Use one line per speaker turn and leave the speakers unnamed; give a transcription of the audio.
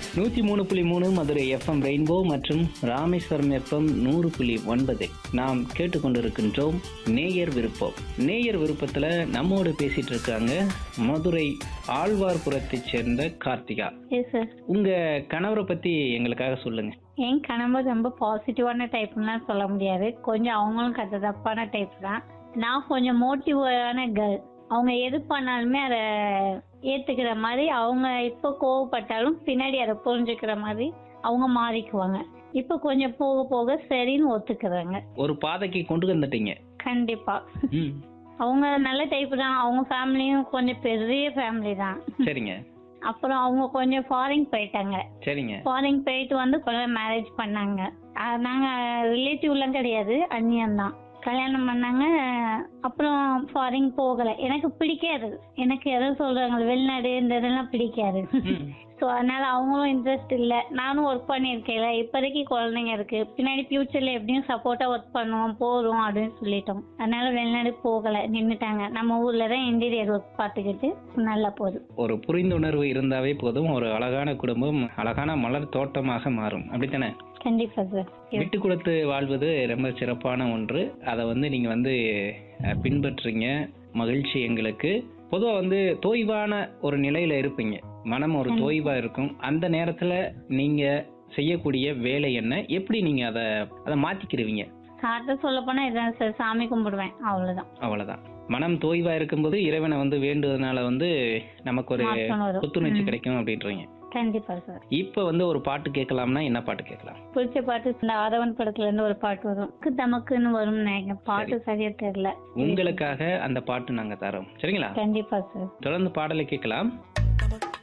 நூத்தி மூணு புள்ளி மூணு மதுரை எஃப்எம் ரெயின்போ மற்றும் ராமேஸ்வரம் எஃப்எம் நூறு புள்ளி ஒன்பது நாம் கேட்டுக்கொண்டிருக்கின்றோம் நேயர் விருப்பம் நேயர் விருப்பத்துல நம்மோடு பேசிட்டு இருக்காங்க மதுரை ஆழ்வார்புரத்தைச் சேர்ந்த கார்த்திகா
எஸ் சார்
உங்க கணவரை பத்தி எங்களுக்காக சொல்லுங்க
என் கணவர் ரொம்ப பாசிட்டிவான டைப்லாம் சொல்ல முடியாது கொஞ்சம் அவங்களும் கத்த தப்பான டைப் தான் நான் கொஞ்சம் மோட்டிவான கேர்ள் அவங்க எது பண்ணாலுமே அதை ஏத்துக்கிற மாதிரி அவங்க இப்போ கோவப்பட்டாலும் பின்னாடி அதை புரிஞ்சுக்கிற மாதிரி அவங்க மாறிக்குவாங்க இப்போ கொஞ்சம் போக போக சரின்னு ஒத்துக்கிறாங்க
ஒரு பாதைக்கு கொண்டு வந்துட்டீங்க
கண்டிப்பா
ம்,
அவங்க நல்ல டைப் தான் அவங்க ஃபேமிலியும் கொஞ்சம் பெரிய ஃபேமிலி தான்
சரிங்க
அப்புறம் அவங்க கொஞ்சம் ஃபாரின் போயிட்டாங்க
சரிங்க
ஃபாரின் போயிட்டு வந்து கொஞ்சம் மேரேஜ் பண்ணாங்க அஹ் நாங்க ரிலேட்டிவ்லாம் கிடையாது அந்நியன் தான் கல்யாணம் பண்ணாங்க அப்புறம் ஃபாரின் போகல எனக்கு பிடிக்காது எனக்கு எதை சொல்றாங்க வெளிநாடு இந்த இதெல்லாம் பிடிக்காது
ம்,
ஸோ அதனால அவங்களும் இன்ட்ரெஸ்ட் இல்லை நானும் ஒர்க் பண்ணியிருக்கேன்ல இப்போதைக்கு குழந்தைங்க இருக்கு பின்னாடி ஃபியூச்சர்ல எப்படியும் சப்போர்ட்டா ஒர்க் பண்ணுவோம் போறோம் அப்படின்னு சொல்லிட்டோம் அதனால வெளிநாடு போகல நின்னுட்டாங்க நம்ம ஊர்ல தான் இன்டீரியர் ஒர்க் பார்த்துக்கிட்டு நல்லா போகுது
ஒரு புரிந்துணர்வு இருந்தாவே போதும் ஒரு அழகான குடும்பம் அழகான மலர் தோட்டமாக மாறும் அப்படித்தானே
கண்டிப்பா சார்
விட்டு கொடுத்து வாழ்வது ரொம்ப சிறப்பான ஒன்று அதை வந்து நீங்க வந்து அஹ், பின்பற்றுறீங்க மகிழ்ச்சி எங்களுக்கு பொதுவா வந்து தோய்வான ஒரு நிலையில இருப்பீங்க மனம் ஒரு தோய்வா இருக்கும் அந்த நேரத்துல நீங்க செய்யக்கூடிய வேலை என்ன எப்படி நீங்க அதை அதை மாத்திக்கிருவீங்க
சார்ட்ட சொல்ல போனா இதான் சார் சாமி கும்பிடுவேன் அவ்வளவுதான்
அவ்வளவுதான் மனம் தோய்வா இருக்கும்போது இறைவனை வந்து வேண்டுவதனால வந்து நமக்கு ஒரு
மாற்றம் வரும்.
புத்துணர்ச்சி
ம்.
கிடைக்கும் அப்படின்றீங்க
கண்டிப்பா சார்
இப்ப வந்து ஒரு பாட்டு கேட்கலாம்னா என்ன பாட்டு கேட்கலாம்
பிடிச்ச பாட்டு இந்த ஆதவன் படத்துல இருந்து ஒரு பாட்டு வரும் க்கு தமக்குன்னு வரும் நினைக்கிறேன் பாட்டு சரியா தெரியல
உங்களுக்காக அந்த பாட்டு நாங்க தரோம் சரிங்களா
கண்டிப்பா சார்
தொடர்ந்து பாடலை கேட்கலாம்